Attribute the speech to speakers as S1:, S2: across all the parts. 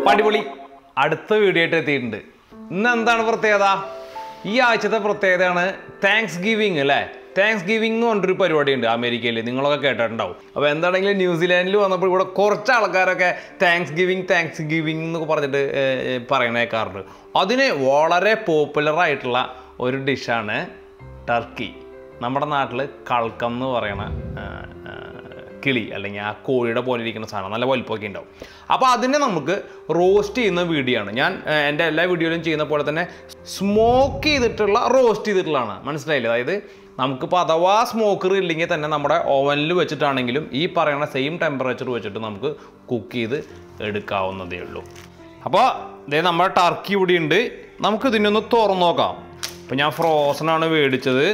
S1: അപ്പൊ അടിപൊളി അടുത്ത വീഡിയോ ആയിട്ട് എത്തിയിട്ടുണ്ട് ഇന്ന് എന്താണ് പ്രത്യേകത ഈ ആഴ്ചത്തെ പ്രത്യേകതയാണ് താങ്ക്സ് ഗിവിങ് അല്ലേ താങ്ക്സ് ഗിവിംഗ് എന്ന് പറഞ്ഞൊരു പരിപാടിയുണ്ട് അമേരിക്കയിൽ നിങ്ങളൊക്കെ കേട്ടിട്ടുണ്ടാവും അപ്പോൾ എന്താണെങ്കിലും ന്യൂസിലാൻഡിൽ വന്നപ്പോൾ ഇവിടെ കുറച്ച് ആൾക്കാരൊക്കെ താങ്ക്സ് ഗിവിങ് താങ്ക്സ് ഗിവിംഗ് എന്നൊക്കെ പറഞ്ഞിട്ട് ഏർ, ഏർ, പറയണേക്കാറുണ്ട് അതിന് വളരെ പോപ്പുലർ ആയിട്ടുള്ള ഒരു ഡിഷാണ് ടർക്കി നമ്മുടെ നാട്ടിൽ കൾക്കം എന്ന് പറയണ ആ, ആ, കിളി അല്ലെങ്കിൽ ആ കോഴിയുടെ പോലെ ഇരിക്കുന്ന സാധനം നല്ല വലിപ്പമൊക്കെ ഉണ്ടാവും അപ്പോൾ അതിനെ നമുക്ക് റോസ്റ്റ് ചെയ്യുന്ന വീഡിയോ ആണ് ഞാൻ ആ, എൻ്റെ എല്ലാ വീഡിയോയിലും ചെയ്യുന്ന പോലെ തന്നെ സ്മോക്ക് ചെയ്തിട്ടുള്ള റോസ്റ്റ് ചെയ്തിട്ടുള്ളതാണ് മനസ്സിലായില്ലേ അതായത് നമുക്കിപ്പോൾ അഥവാ സ്മോക്കർ ഇല്ലെങ്കിൽ തന്നെ നമ്മുടെ ഓവനിൽ വെച്ചിട്ടാണെങ്കിലും ഈ പറയുന്ന സെയിം ടെമ്പറേച്ചർ വെച്ചിട്ട് നമുക്ക് കുക്ക് ചെയ്ത് എടുക്കാവുന്നതേ ഉള്ളൂ അപ്പോൾ ഇതേ നമ്മുടെ ടർക്കി ഇവിടെ ഉണ്ട് നമുക്ക് ഇതിനൊന്ന് തുറന്നു നോക്കാം അപ്പോൾ ഞാൻ ഫ്രോസൺ ആണ് മേടിച്ചത്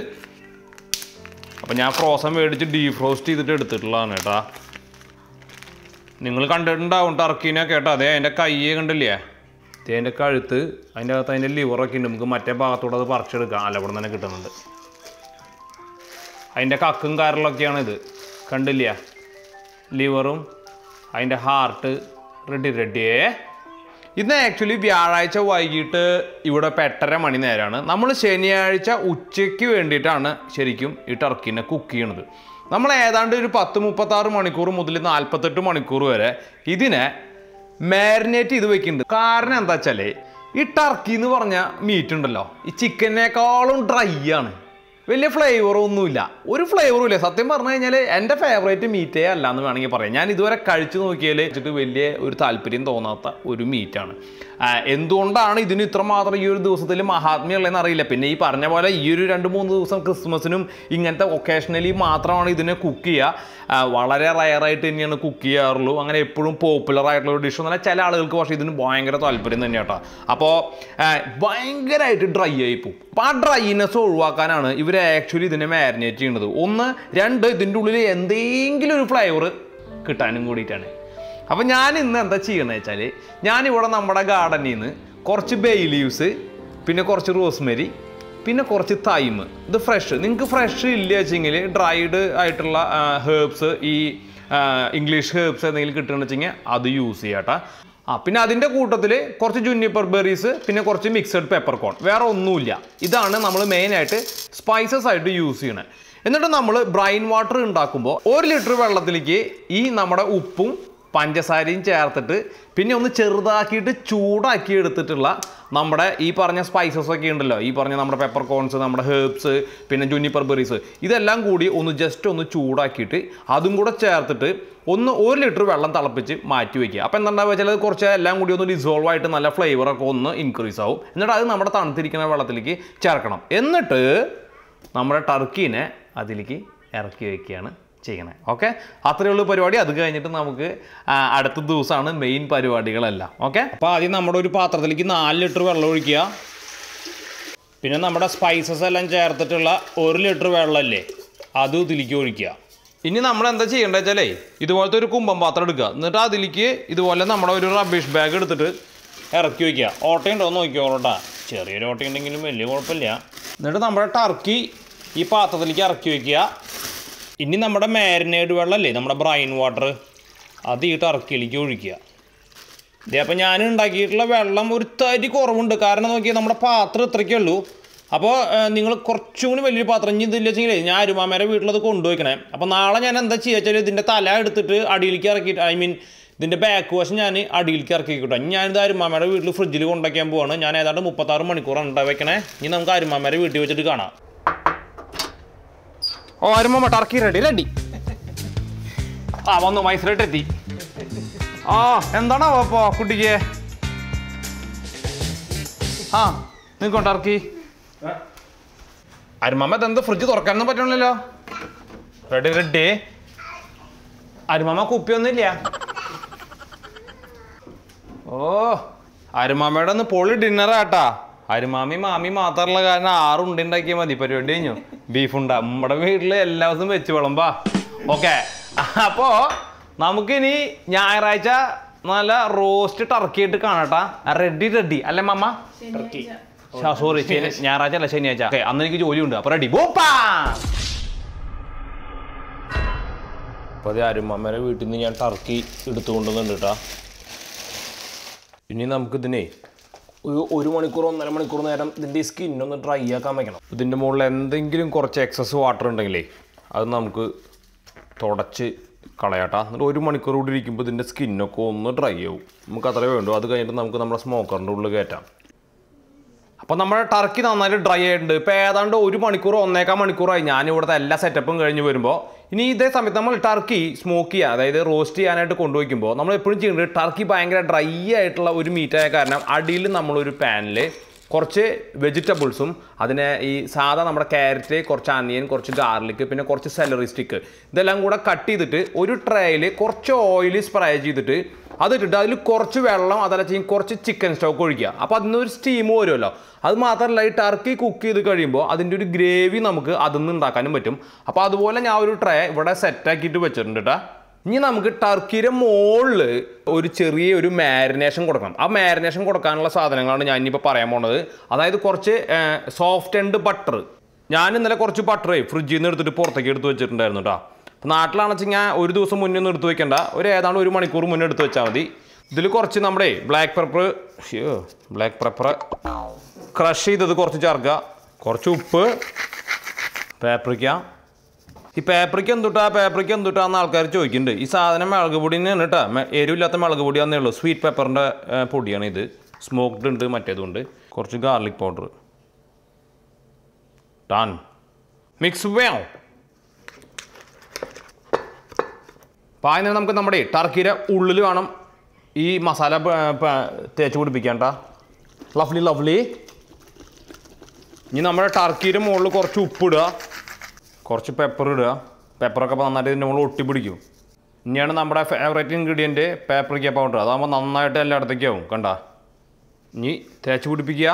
S1: അപ്പോൾ ഞാൻ ഫ്രോസൺ മേടിച്ച് ഡീഫ്രോസ്റ്റ് ചെയ്തിട്ട് എടുത്തിട്ടുള്ളതാണ് കേട്ടാ നിങ്ങൾ കണ്ടിട്ടുണ്ടാവും ടർക്കീനെ കേട്ടോ അതെ അതിൻ്റെ കയ്യെ കണ്ടില്ലേ അതേ അതിൻ്റെ കഴുത്ത് അതിൻ്റെ അകത്ത് അതിൻ്റെ ലിവറൊക്കെ ഉണ്ട് നമുക്ക് മറ്റേ ഭാഗത്തൂടെ അത് പറിച്ചെടുക്കാം അല്ല ഇവിടെ തന്നെ കിട്ടുന്നുണ്ട് അതിൻ്റെ കക്കും കാരലൊക്കെയാണ് ഇത് കണ്ടില്ല ലിവറും അതിൻ്റെ ഹാർട്ട് റെഡി റെഡിയേ ഇന്ന് ആക്ച്വലി വ്യാഴാഴ്ച വൈകിട്ട് ഇവിടെ ഇപ്പം എട്ടര മണി നേരമാണ് നമ്മൾ ശനിയാഴ്ച ഉച്ചയ്ക്ക് വേണ്ടിയിട്ടാണ് ശരിക്കും ഈ ടർക്കിനെ കുക്ക് ചെയ്യണത് നമ്മൾ ഏതാണ്ട് ഒരു പത്ത് മുപ്പത്താറ് മണിക്കൂർ മുതൽ നാൽപ്പത്തെട്ട് മണിക്കൂർ വരെ ഇതിനെ മാരിനേറ്റ് ചെയ്ത് വെക്കുന്നുണ്ട് കാരണം എന്താ വെച്ചാൽ ഈ ടർക്കി എന്ന് പറഞ്ഞ മീറ്റ് ഉണ്ടല്ലോ ഈ ചിക്കനേക്കാളും ഡ്രൈ ആണ് വലിയ ഫ്ലേവറും ഒന്നുമില്ല ഒരു ഫ്ലേവറും ഇല്ല സത്യം പറഞ്ഞു കഴിഞ്ഞാൽ എൻ്റെ ഫേവറേറ്റ് മീറ്റേ അല്ല എന്ന് വേണമെങ്കിൽ പറയാം ഞാൻ ഇതുവരെ കഴിച്ചു നോക്കിയാൽ വെച്ചിട്ട് വലിയ ഒരു താല്പര്യം തോന്നാത്ത ഒരു മീറ്റാണ് എന്തുകൊണ്ടാണ് ഇതിന് ഇത്രമാത്രം ഈ ഒരു ദിവസത്തിൽ മഹാത്മ്യം ഉള്ളതെന്ന് അറിയില്ല പിന്നെ ഈ പറഞ്ഞ പോലെ ഈ ഒരു രണ്ട് മൂന്ന് ദിവസം ക്രിസ്മസിനും ഇങ്ങനത്തെ ഒക്കേഷണലി മാത്രമാണ് ഇതിനെ കുക്ക് ചെയ്യുക ആ, വളരെ റയറായിട്ട് തന്നെയാണ് കുക്ക് ചെയ്യാറുള്ളൂ അങ്ങനെ എപ്പോഴും പോപ്പുലർ ആയിട്ടുള്ള ഒരു ഡിഷ് എന്നല്ല ചില ആളുകൾക്ക് പക്ഷേ ഇതിന് ഭയങ്കര താല്പര്യം തന്നെ കേട്ടോ അപ്പോൾ ഭയങ്കരമായിട്ട് ഡ്രൈ ആയി പോകും അപ്പോൾ ആ ഡ്രൈനെസ് ഒഴിവാക്കാനാണ് ഇവർ ആക്ച്വലി ഇതിനെ മാരിനേറ്റ് ചെയ്യുന്നത് ഒന്ന് രണ്ട് ഇതിൻ്റെ ഉള്ളിൽ എന്തെങ്കിലും ഒരു ഫ്ലേവർ കിട്ടാനും കൂടിയിട്ടാണ് അപ്പോൾ ഞാൻ ഇന്ന് എന്താ ചെയ്യണമെന്ന് വെച്ചാൽ ഞാനിവിടെ നമ്മുടെ ഗാർഡനിൽ നിന്ന് കുറച്ച് ബേ ലീവ്സ് പിന്നെ കുറച്ച് റോസ്മെരി പിന്നെ കുറച്ച് തൈം ഇത് ഫ്രഷ് നിങ്ങൾക്ക് ഫ്രഷ് ഇല്ല വെച്ചെങ്കിൽ ഡ്രൈഡ് ആയിട്ടുള്ള ഹേർബ്സ് ഈ ആ, ഇംഗ്ലീഷ് ഹേർബ്സ് എന്തെങ്കിലും കിട്ടുകയെന്ന് വെച്ചെങ്കിൽ അത് യൂസ് ചെയ്യാട്ടോ ആ പിന്നെ അതിൻ്റെ കൂട്ടത്തിൽ കുറച്ച് ജുന്നിപ്പർ ബെറീസ് പിന്നെ കുറച്ച് മിക്സഡ് പെപ്പർ കോൺ വേറെ ഒന്നുമില്ല ഇതാണ് നമ്മൾ മെയിനായിട്ട് സ്പൈസസ് ആയിട്ട് യൂസ് ചെയ്യണത് എന്നിട്ട് നമ്മൾ ബ്രൈൻ വാട്ടർ ഉണ്ടാക്കുമ്പോൾ ഒരു ലിറ്റർ വെള്ളത്തിലേക്ക് ഈ നമ്മുടെ ഉപ്പും പഞ്ചസാരയും ചേർത്തിട്ട് പിന്നെ ഒന്ന് ചെറുതാക്കിയിട്ട് ചൂടാക്കി എടുത്തിട്ടുള്ള നമ്മുടെ ഈ പറഞ്ഞ സ്പൈസസ് ഒക്കെ ഉണ്ടല്ലോ ഈ പറഞ്ഞ നമ്മുടെ പെപ്പർ കോൺസ് നമ്മുടെ ഹേർബ്സ് പിന്നെ ജുന്നിപ്പർ ബെറീസ് ഇതെല്ലാം കൂടി ഒന്ന് ജസ്റ്റ് ഒന്ന് ചൂടാക്കിയിട്ട് അതും കൂടെ ചേർത്തിട്ട് ഒന്ന് ഒരു ലിറ്റർ വെള്ളം തിളപ്പിച്ച് മാറ്റി വയ്ക്കുക അപ്പോൾ എന്താ വെച്ചാൽ അത് കുറച്ച് എല്ലാം കൂടി ഒന്ന് ഡിസോൾവ് ആയിട്ട് നല്ല ഫ്ലേവറൊക്കെ ഒന്ന് ഇൻക്രീസ് ആവും എന്നിട്ട് അത് നമ്മുടെ തണുത്തിരിക്കുന്ന വെള്ളത്തിലേക്ക് ചേർക്കണം എന്നിട്ട് നമ്മുടെ ടർക്കീനെ അതിലേക്ക് ഇറക്കി വയ്ക്കുകയാണ് ചെയ്യണേ ഓക്കെ അത്രയേ ഉള്ളൂ പരിപാടി അത് കഴിഞ്ഞിട്ട് നമുക്ക് ആ, അടുത്ത ദിവസമാണ് മെയിൻ പരിപാടികളെല്ലാം ഓക്കെ അപ്പോൾ ആദ്യം നമ്മുടെ ഒരു പാത്രത്തിലേക്ക് നാല് ലിറ്റർ വെള്ളം ഒഴിക്കുക പിന്നെ നമ്മുടെ സ്പൈസസ് എല്ലാം ചേർത്തിട്ടുള്ള ഒരു ലിറ്റർ വെള്ളമല്ലേ അതും ഇതിലേക്ക് ഒഴിക്കുക ഇനി നമ്മൾ എന്താ ചെയ്യേണ്ടത് വെച്ചാലേ ഇതുപോലത്തെ ഒരു കുമ്പം പാത്രം എടുക്കുക എന്നിട്ട് അതിലേക്ക് ഇതുപോലെ നമ്മുടെ ഒരു റബ്ബിഷ് ബാഗ് എടുത്തിട്ട് ഇറക്കി വയ്ക്കുക ഓട്ടയുണ്ടോ എന്ന് നോക്കിയോളട്ടാ ചെറിയൊരു ഓട്ടയുണ്ടെങ്കിലും വലിയ കുഴപ്പമില്ല എന്നിട്ട് നമ്മുടെ ടർക്കി ഈ പാത്രത്തിലേക്ക് ഇറക്കി വയ്ക്കുക ഇനി നമ്മുടെ മാരിനേഡ് വെള്ളമല്ലേ നമ്മുടെ ബ്രൈൻ വാട്ടർ അത് ഈ ടർക്കിയിലേക്ക് ഒഴിക്കുക ഇതേ അപ്പം ഞാൻ ഉണ്ടാക്കിയിട്ടുള്ള വെള്ളം ഒരു തരി കുറവുണ്ട് കാരണം നോക്കിയാൽ നമ്മുടെ പാത്രം ഇത്രയ്ക്കേ ഉള്ളൂ അപ്പോൾ നിങ്ങൾ കുറച്ചും കൂടി വലിയൊരു പാത്രം ഇനി ഇതില്ല വെച്ചെങ്കിൽ ഞാൻ അരുമാമേരെ വീട്ടിലത് കൊണ്ടുവയ്ക്കണേ അപ്പോൾ നാളെ ഞാൻ എന്താ ചെയ്യുക വെച്ചാൽ ഇതിൻ്റെ തല എടുത്തിട്ട് അടിയിലേക്ക് ഇറക്കിയിട്ട് ഐ മീൻ ഇതിൻ്റെ ബാക്ക് വശം ഞാൻ അടിയിലേക്ക് ഇറക്കി കിട്ടും ഇനി ഞാനിത് അരുമാമേരെ വീട്ടിൽ ഫ്രിഡ്ജിൽ കൊണ്ടുവയ്ക്കാൻ പോവാണ് ഞാൻ ഏതാണ്ട് മുപ്പത്താറ് മണിക്കൂറാണ് ഉണ്ടാ വെക്കണേ ഇനി നമുക്ക് അരുമാമേരെ വീട്ടിൽ വെച്ചിട്ട് കാണാം ഓ അരുമാമ ടർക്കി റെഡി റെഡി ആ വന്നു മൈസൂരായിട്ട് എത്തി ആ എന്താണോ അപ്പോ കുട്ടിക്ക് ആ നിൽക്കോ ടർക്കി അരുമാമ ഇതെന്ത് ഫ്രിഡ്ജ് തുറക്കാനൊന്നും പറ്റണില്ലല്ലോ റെഡി റെഡി അരുമാമ കുപ്പിയൊന്നുമില്ല ഓ അരുമാമയുടെ ഒന്ന് പൊളി ഡിന്നറാട്ടാ അരുമാമി മാമി മാത്രമുള്ള കാരണം ആറ് ഉണ്ട ഉണ്ടാക്കിയാൽ മതി പരിപാടി കഴിഞ്ഞു ബീഫ് ഉണ്ട നമ്മുടെ വീട്ടിൽ എല്ലാ ദിവസവും വെച്ച് വിളമ്പാ ഓക്കെ അപ്പോ നമുക്കിനി ഞായറാഴ്ച നല്ല റോസ്റ്റ് ടർക്കി ആയിട്ട് കാണട്ടാ റെഡി റെഡി അല്ലേ മമ്മ ടർക്കി സോറി ഞായറാഴ്ച അല്ല ശനിയാഴ്ച ഓക്കെ അന്ന് എനിക്ക് ജോലിയുണ്ട് അപ്പൊ റെഡി ബോപ്പാ അപ്പൊ അത് അരുമമ്മയുടെ വീട്ടിൽ നിന്ന് ഞാൻ ടർക്കി എടുത്തു കൊണ്ടുവന്നുണ്ട് കേട്ടാ ഇനി നമുക്കിതിനെ ഒരു ഒരു മണിക്കൂർ ഒന്നര മണിക്കൂർ നേരം ഇതിൻ്റെ ഈ സ്കിന്നൊന്ന് ഡ്രൈ ആക്കാൻ വെക്കണം ഇതിൻ്റെ മുകളിൽ എന്തെങ്കിലും കുറച്ച് എക്സസ് വാട്ടർ ഉണ്ടെങ്കിലേ അത് നമുക്ക് തുടച്ച് കളയാട്ടാ എന്നിട്ട് ഒരു മണിക്കൂർ കൂടി ഇരിക്കുമ്പോൾ ഇതിൻ്റെ സ്കിന്നൊക്കെ ഒന്ന് ഡ്രൈ ആവും നമുക്ക് അത്രേ വേണ്ടൂ അത് കഴിഞ്ഞിട്ട് നമുക്ക് നമ്മുടെ സ്മോക്കറിൻ്റെ ഉള്ളിൽ കയറ്റാം അപ്പോൾ നമ്മുടെ ടർക്കി നന്നായിട്ട് ഡ്രൈ ആയിട്ടുണ്ട് ഇപ്പോൾ ഏതാണ്ട് ഒരു മണിക്കൂർ ഒന്നേക്കാൽ മണിക്കൂറായി ഞാൻ ഇവിടുത്തെ എല്ലാ സെറ്റപ്പും കഴിഞ്ഞ് വരുമ്പോൾ ഇനി ഇതേ സമയത്ത് നമ്മൾ ടർക്കി സ്മോക്ക് ചെയ്യുക അതായത് റോസ്റ്റ് ചെയ്യാനായിട്ട് കൊണ്ടുവയ്ക്കുമ്പോൾ നമ്മൾ എപ്പോഴും ചെയ്യുന്നത് ടർക്കി ഭയങ്കര ഡ്രൈ ആയിട്ടുള്ള ഒരു മീറ്റായ കാരണം അടിയിൽ നമ്മളൊരു പാനിൽ കുറച്ച് വെജിറ്റബിൾസും അതിനെ ഈ സാധാ നമ്മുടെ ക്യാരറ്റ് കുറച്ച് അനിയൻ കുറച്ച് ഗാർലിക് പിന്നെ കുറച്ച് സെലറി സ്റ്റിക്ക് ഇതെല്ലാം കൂടെ കട്ട് ചെയ്തിട്ട് ഒരു ട്രേയിൽ കുറച്ച് ഓയിൽ സ്പ്രേ ചെയ്തിട്ട് അതിട്ടിട്ട് അതിൽ കുറച്ച് വെള്ളം അതല്ല ചെയ്യും കുറച്ച് ചിക്കൻ സ്റ്റോക്ക് ഒഴിക്കുക അപ്പോൾ അതിൽ ഒരു സ്റ്റീം വരുമല്ലോ അത് മാത്രമല്ല ഈ ടർക്കി കുക്ക് ചെയ്ത് കഴിയുമ്പോൾ അതിൻ്റെ ഒരു ഗ്രേവി നമുക്ക് അതിൽ നിന്ന് ഉണ്ടാക്കാനും പറ്റും അപ്പോൾ അതുപോലെ ഞാൻ ഒരു ട്രേ ഇവിടെ സെറ്റാക്കിയിട്ട് വെച്ചിട്ടുണ്ട് കേട്ടോ ഇനി നമുക്ക് ടർക്കിയുടെ മുകളിൽ ഒരു ചെറിയ ഒരു മാരിനേഷൻ കൊടുക്കണം ആ മാരിനേഷൻ കൊടുക്കാനുള്ള സാധനങ്ങളാണ് ഞാൻ ഇനിയിപ്പോൾ പറയാൻ പോണത് അതായത് കുറച്ച് സോഫ്റ്റ് ആൻഡ് ബട്ടർ ഞാൻ ഇന്നലെ കുറച്ച് ബട്ടറേ ഫ്രിഡ്ജിൽ നിന്ന് എടുത്തിട്ട് പുറത്തേക്ക് എടുത്ത് വെച്ചിട്ടുണ്ടായിരുന്നു കേട്ടോ നാട്ടിലാണെന്ന് വെച്ച് കഴിഞ്ഞാൽ ഒരു ദിവസം മുന്നേ ഒന്നും എടുത്ത് വെക്കണ്ട ഒരു ഏതാണ്ട് ഒരു മണിക്കൂർ മുന്നേ എടുത്ത് വെച്ചാൽ മതി ഇതിൽ കുറച്ച് നമ്മുടെ black pepper black pepper crush ചെയ്തത് കുറച്ച് ചേർക്കുക കുറച്ച് ഉപ്പ് പേപ്പറിക്ക ഈ പേപ്പറിക്ക് എന്തുട്ടാ പേപ്പറിക്ക് എന്തുട്ടാന്ന് ആൾക്കാർ ചോദിക്കുന്നുണ്ട് ഈ സാധനം മുളക് പൊടി തന്നെയാണ് കേട്ടോ മെ- എരിവില്ലാത്ത മുളക് പൊടിയാന്നേ ഉള്ളൂ സ്വീറ്റ് പെപ്പറിൻ്റെ പൊടിയാണ് ഇത് സ്മോക്ഡ് ഉണ്ട് മറ്റേതുണ്ട് കുറച്ച് ഗാർലിക് പൗഡർ ഡൺ മിക്സ് വേണം അപ്പോൾ ആദ്യം നമുക്ക് നമ്മുടെ ടർക്കിയുടെ ഉള്ളിൽ വേണം ഈ മസാല പ- പ- തേച്ച് പിടിപ്പിക്കേണ്ട ലവ്ലി ലവ്ലി ഇനി നമ്മുടെ ടർക്കിയുടെ മുകളിൽ കുറച്ച് ഉപ്പിടുക കുറച്ച് പെപ്പർ ഇടുക പെപ്പറൊക്കെ അപ്പോൾ നന്നായിട്ട് ഇതിൻ്റെ മുകളിൽ ഒട്ടി പിടിക്കും ഇനിയാണ് നമ്മുടെ ഫേവറേറ്റ് ഇൻഗ്രീഡിയൻറ്റ് പേപ്പറിക്ക പൗഡർ അതാകുമ്പോൾ നന്നായിട്ട് എല്ലായിടത്തേക്കും ആവും കണ്ട ഇനി തേച്ച് പിടിപ്പിക്കുക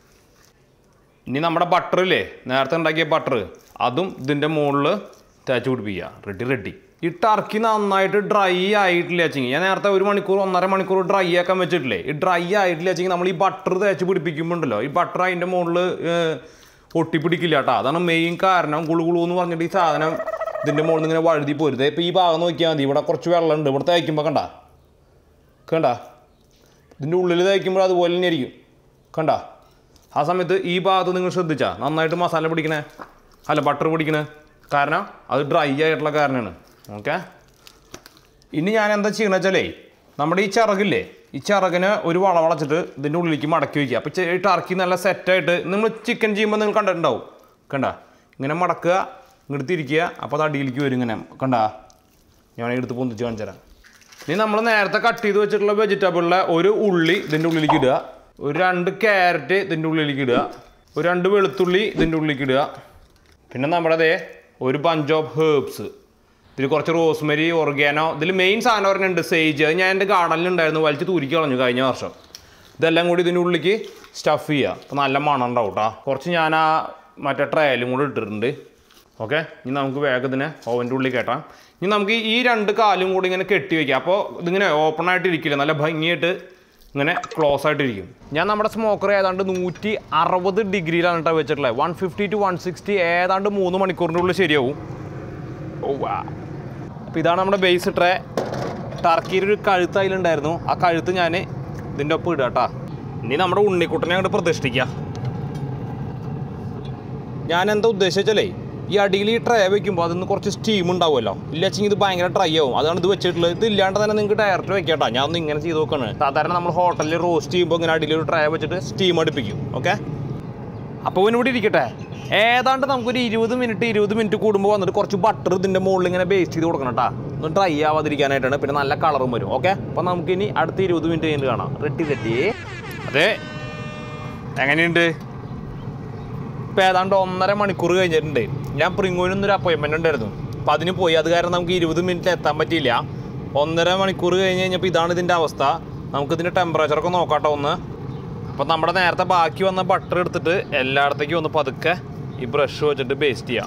S1: ഇനി നമ്മുടെ ബട്ടറില്ലേ നേരത്തെ ഉണ്ടാക്കിയ ബട്ടർ അതും ഇതിൻ്റെ മുകളിൽ തേച്ച് പിടിപ്പിക്കുക റെഡി റെഡി ഈ ടർക്കി നന്നായിട്ട് ഡ്രൈ ആയിട്ടില്ല വെച്ചെങ്കിൽ ഞാൻ നേരത്തെ ഒരു മണിക്കൂർ ഒന്നര മണിക്കൂർ ഡ്രൈ ആക്കാൻ വെച്ചിട്ടില്ലേ ഈ ഡ്രൈ ആയിട്ടില്ല വെച്ചെങ്കിൽ നമ്മൾ ഈ ബട്ടർ തേച്ച് പിടിപ്പിക്കുമ്പോൾ ഉണ്ടല്ലോ ഈ ബട്ടർ അതിൻ്റെ മുകളിൽ ഒട്ടിപ്പിടിക്കില്ല കേട്ടോ അതാണ് മെയിൻ കാരണം ഗുളു ഗുളു എന്ന് പറഞ്ഞിട്ട് ഈ സാധനം ഇതിൻ്റെ മുകളിൽ നിന്ന് ഇങ്ങനെ വഴുതി പോരുത് ഇപ്പോൾ ഈ ഭാഗം നോക്കിയാൽ മതി ഇവിടെ കുറച്ച് വെള്ളമുണ്ട് ഇവിടെ തേക്കുമ്പോൾ കണ്ട കണ്ട ഇതിൻ്റെ ഉള്ളിൽ തേക്കുമ്പോൾ അതുപോലെ തന്നെ ആയിരിക്കും കണ്ട ആ സമയത്ത് ഈ ഭാഗത്ത് നിങ്ങൾ ശ്രദ്ധിച്ചാ നന്നായിട്ട് മസാല പിടിക്കണേ അല്ല ബട്ടർ പിടിക്കണേ കാരണം അത് ഡ്രൈ ആയിട്ടുള്ള കാരണമാണ് ഓക്കെ ഇനി ഞാൻ എന്താ ചെയ്യണമെന്ന് വെച്ചാലേ നമ്മുടെ ഈ ചിറകില്ലേ ഈ ചിറകിന് ഒരു വള വളച്ചിട്ട് ഇതിൻ്റെ ഉള്ളിലേക്ക് മടക്കി വയ്ക്കുക അപ്പോൾ ഈ ടർക്കി നല്ല സെറ്റായിട്ട് നിങ്ങൾ ചിക്കൻ ചെയ്യുമ്പോൾ നിങ്ങൾ കണ്ടിട്ടുണ്ടാവും കണ്ട ഇങ്ങനെ മടക്കുക ഇങ്ങോട്ട് തിരിക്കുക അപ്പോൾ അത് അടിയിലേക്ക് വരും ഇങ്ങനെ കണ്ട ഞാൻ എടുത്ത് പൊന്തിച്ച് കാണിച്ചു തരാം ഇനി നമ്മൾ നേരത്തെ കട്ട് ചെയ്ത് വെച്ചിട്ടുള്ള വെജിറ്റബിളിലെ ഒരു ഉള്ളി ഇതിൻ്റെ ഉള്ളിലേക്ക് ഇടുക ഒരു രണ്ട് ക്യാരറ്റ് ഇതിൻ്റെ ഉള്ളിലേക്ക് ഇടുക ഒരു രണ്ട് വെളുത്തുള്ളി ഇതിൻ്റെ ഉള്ളിലേക്ക് ഇടുക പിന്നെ നമ്മുടെ ദേ ഒരു ബഞ്ച് ഓഫ് ഹേർബ്സ് ഇതിൽ കുറച്ച് റോസ്മെരി ഓർഗാനോ ഇതിൽ മെയിൻ സാധനം പറഞ്ഞിട്ടുണ്ട് സേജ് അത് ഞാൻ എൻ്റെ ഗാർഡനിൽ ഉണ്ടായിരുന്നു വലിച്ച് തൂരിക്ക് കളഞ്ഞു കഴിഞ്ഞ വർഷം ഇതെല്ലാം കൂടി ഇതിൻ്റെ ഉള്ളിലേക്ക് സ്റ്റഫ് ചെയ്യുക അപ്പോൾ നല്ല മണം ഉണ്ടാവും കേട്ടോ കുറച്ച് ഞാൻ ആ മറ്റേ ട്രയലും കൂടി ഇട്ടിട്ടുണ്ട് ഓക്കെ ഇനി നമുക്ക് വേഗം ഇതിനെ ഓവൻ്റെ ഉള്ളിൽ കയറ്റാം ഇനി നമുക്ക് ഈ രണ്ട് കാലും കൂടി ഇങ്ങനെ കെട്ടി വയ്ക്കാം അപ്പോൾ ഇതിങ്ങനെ ഓപ്പൺ ആയിട്ട് ഇരിക്കില്ല നല്ല ഭംഗിയായിട്ട് ഇങ്ങനെ ക്ലോസ് ആയിട്ടിരിക്കും ഞാൻ നമ്മുടെ സ്മോക്കർ ഏതാണ്ട് നൂറ്റി അറുപത് ഡിഗ്രിയിലാണ് കേട്ടോ വെച്ചിട്ടുള്ളത് one fifty to one sixty ഏതാണ്ട് മൂന്ന് മണിക്കൂറിൻ്റെ ഉള്ളിൽ ശരിയാവും ഓ വാ അപ്പോൾ ഇതാണ് നമ്മുടെ ബേസ് ട്രേ ടർക്കിയിൽ ഒരു കഴുത്ത് അതിലുണ്ടായിരുന്നു ആ കഴുത്ത് ഞാൻ ഇതിൻ്റെ ഒപ്പം ഇടുക കേട്ടോ ഇനി നമ്മുടെ ഉണ്ണിക്കുട്ടനെ അങ്ങോട്ട് പ്രതിഷ്ഠിക്കുക ഞാൻ എന്താ ഉദ്ദേശിച്ചാലേ ഈ അടിയിൽ ഈ ട്രേ വെക്കുമ്പോൾ അതിന് കുറച്ച് സ്റ്റീം ഉണ്ടാവുമല്ലോ ഇല്ലെങ്കിൽ ഇത് ഭയങ്കര ഡ്രൈ ആവും അതാണ് ഇത് വെച്ചിട്ടുള്ളത് ഇത് ഇല്ലാണ്ട് തന്നെ നിങ്ങൾക്ക് ഡയറക്റ്റ് വെക്കട്ടോ ഞാൻ ഒന്ന് ഇങ്ങനെ ചെയ്ത് നോക്കാണ് സാധാരണ നമ്മൾ ഹോട്ടലിൽ റോസ്റ്റ് ചെയ്യുമ്പോൾ ഇങ്ങനെ അടിയിൽ ഒരു ട്രേ വെച്ചിട്ട് സ്റ്റീം അടുപ്പിക്കും ഓക്കെ അപ്പോൾ ഇവിടെ ഇരിക്കട്ടെ ഏതാണ്ട് നമുക്കൊരു ഇരുപത് മിനിറ്റ് ഇരുപത് മിനിറ്റ് കൂടുമ്പോൾ വന്നിട്ട് കുറച്ച് ബട്ടർ ഇതിൻ്റെ മുകളിൽ ഇങ്ങനെ ബേസ്റ്റ് ചെയ്ത് കൊടുക്കണം കേട്ടോ ഒന്ന് ഡ്രൈ ആവാതിരിക്കാനായിട്ടാണ് പിന്നെ നല്ല കളറും വരും ഓക്കെ അപ്പോൾ നമുക്കിനി അടുത്ത ഇരുപത് മിനിറ്റ് കഴിഞ്ഞിട്ട് കാണാം റെഡി റെഡി അതെ എങ്ങനെയുണ്ട് ഇപ്പം ഏതാണ്ട് ഒന്നര മണിക്കൂർ കഴിഞ്ഞിട്ടുണ്ട് ഞാൻ പ്രിങ്ങൂരിന്നൊരു അപ്പോയിൻമെൻ്റ് ഉണ്ടായിരുന്നു അപ്പം അതിന് പോയി അത് കാരണം നമുക്ക് ഇരുപത് മിനിറ്റ് എത്താൻ പറ്റിയില്ല ഒന്നര മണിക്കൂർ കഴിഞ്ഞ് കഴിഞ്ഞപ്പോൾ ഇതാണ് ഇതിൻ്റെ അവസ്ഥ നമുക്കിതിൻ്റെ ടെമ്പറേച്ചറൊക്കെ നോക്കാട്ടോ ഒന്ന് അപ്പം നമ്മുടെ നേരത്തെ ബാക്കി വന്ന ബട്ടർ എടുത്തിട്ട് എല്ലായിടത്തേക്കും ഒന്ന് പതുക്കെ ഈ ബ്രഷ് വെച്ചിട്ട് പേസ്റ്റ് ചെയ്യാം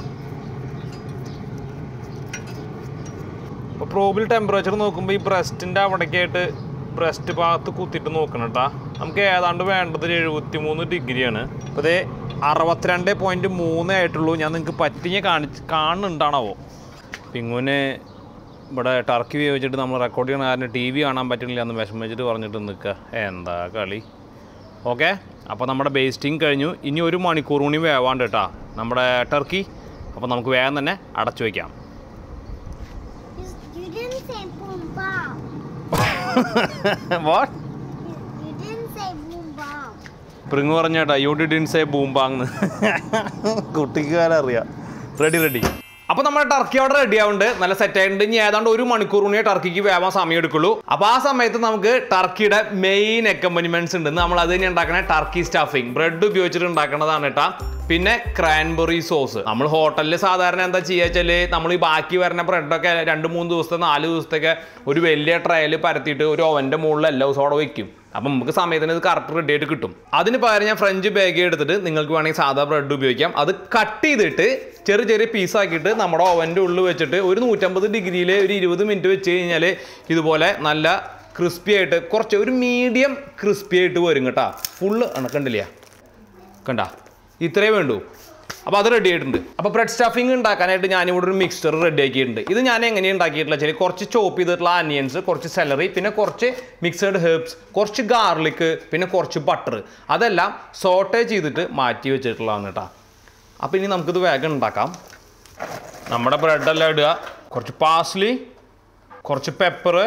S1: അപ്പോൾ പ്രോബിൽ ടെമ്പറേച്ചർ നോക്കുമ്പോൾ ഈ ബ്രസ്റ്റിൻ്റെ അവിടേക്കായിട്ട് ബ്രസ്റ്റ് ഭാഗത്ത് കുത്തിയിട്ട് നോക്കണം കേട്ടോ നമുക്ക് ഏതാണ്ട് വേണ്ടത് എഴുപത്തി മൂന്ന് ഡിഗ്രിയാണ് അപ്പോൾ ഇതേ അറുപത്തിരണ്ട് പോയിൻറ്റ് മൂന്ന് ആയിട്ടുള്ളൂ ഞാൻ നിങ്ങൾക്ക് പറ്റിയ കാണിച്ച് കാണുന്നുണ്ടാണാവോ പിങ്ങുവിന് ഇവിടെ ടർക്കി വേവിച്ചിട്ട് നമ്മൾ റെക്കോർഡ് ചെയ്യണ കാരണം ടി വി കാണാൻ പറ്റണില്ല എന്ന് വിഷമിച്ചിട്ട് പറഞ്ഞിട്ട് നിൽക്കുക എന്താ കളി ഓക്കെ അപ്പോൾ നമ്മുടെ ബേസ്റ്റിംഗ് കഴിഞ്ഞു ഇനി ഒരു മണിക്കൂർ കൂടി വേവാണ്ട് കേട്ടാ നമ്മുടെ ടർക്കി അപ്പോൾ നമുക്ക് വേഗം തന്നെ അടച്ചു വയ്ക്കാം
S2: You, you didn't say boom bomb.
S1: What
S2: You, you didn't say boom bomb.
S1: പ്രിങ് പറഞ്ഞേട്ടാ യു ഡിഡിൻ സേ ബൂംബാങ് കുട്ടിക്കാരറിയാം റെഡി റെഡി അപ്പോൾ നമ്മുടെ ടർക്കി അവിടെ റെഡി ആവുന്നുണ്ട് നല്ല സെറ്റ് ആയിട്ടുണ്ട് ഇനി ഏതാണ്ട് ഒരു മണിക്കൂർ കൂടിയേ ടർക്കിക്ക് വേവാൻ സമയം എടുക്കുള്ളൂ അപ്പോൾ ആ സമയത്ത് നമുക്ക് ടർക്കിയുടെ മെയിൻ അക്കമ്പനിമെന്റ്സ് ഉണ്ട് നമ്മൾ അത് തന്നെ ഉണ്ടാക്കണ ടർക്കി സ്റ്റഫിങ് ബ്രെഡ് ഉപയോഗിച്ചിട്ട് ഉണ്ടാക്കണതാണ് കേട്ടാ പിന്നെ ക്രാൻബെറി സോസ് നമ്മൾ ഹോട്ടലിൽ സാധാരണ എന്താ ചെയ്യുക വെച്ചാല് നമ്മൾ ഈ ബാക്കി വരുന്ന ബ്രെഡൊക്കെ രണ്ട് മൂന്ന് ദിവസത്തെ നാല് ദിവസത്തൊക്കെ ഒരു വലിയ ട്രയൽ പരത്തിയിട്ട് ഒരു ഓവൻ്റെ മുകളിൽ എല്ലാ ദിവസവും അവിടെ വെക്കും അപ്പം നമുക്ക് സമയത്തിന് ഇത് കറക്റ്റ് റെഡി ആയിട്ട് കിട്ടും അതിന് പകരം ഞാൻ ഫ്രഞ്ച് ബേഗ് എടുത്തിട്ട് നിങ്ങൾക്ക് വേണമെങ്കിൽ സാധാ ബ്രെഡ് ഉപയോഗിക്കാം അത് കട്ട് ചെയ്തിട്ട് ചെറിയ ചെറിയ പീസാക്കിയിട്ട് നമ്മുടെ ഓവൻ്റെ ഉള്ളിൽ വെച്ചിട്ട് ഒരു നൂറ്റമ്പത് ഡിഗ്രിയിൽ ഒരു ഇരുപത് മിനിറ്റ് വെച്ച് കഴിഞ്ഞാൽ ഇതുപോലെ നല്ല ക്രിസ്പി ആയിട്ട് കുറച്ച് ഒരു മീഡിയം ക്രിസ്പി ആയിട്ട് വരും കേട്ടോ ഫുള്ള് കണ്ടില്ല കണ്ട ഇത്രേ വേണ്ടൂ അപ്പോൾ അത് റെഡി ആയിട്ടുണ്ട് അപ്പോൾ ബ്രെഡ് സ്റ്റഫിംഗ് ഉണ്ടാക്കാനായിട്ട് ഞാനിവിടെ ഒരു മിക്സ്ചർ റെഡി ആക്കിയിട്ടുണ്ട് ഇത് ഞാൻ എങ്ങനെയാണ് ഉണ്ടാക്കിയിട്ടുള്ള വെച്ചാൽ കുറച്ച് ചോപ്പ് ചെയ്തിട്ടുള്ള അനിയൻസ് കുറച്ച് സെലറി പിന്നെ കുറച്ച് മിക്സഡ് ഹെർബ്സ് കുറച്ച് ഗാർലിക് പിന്നെ കുറച്ച് ബട്ടർ അതെല്ലാം സോട്ടേ ചെയ്തിട്ട് മാറ്റി വെച്ചിട്ടുള്ളതാണ് കേട്ടോ അപ്പോൾ ഇനി നമുക്കിത് വേഗം ഉണ്ടാക്കാം നമ്മുടെ ബ്രെഡെല്ലാം ഇടുക കുറച്ച് പാസ്ലി കുറച്ച് പെപ്പർ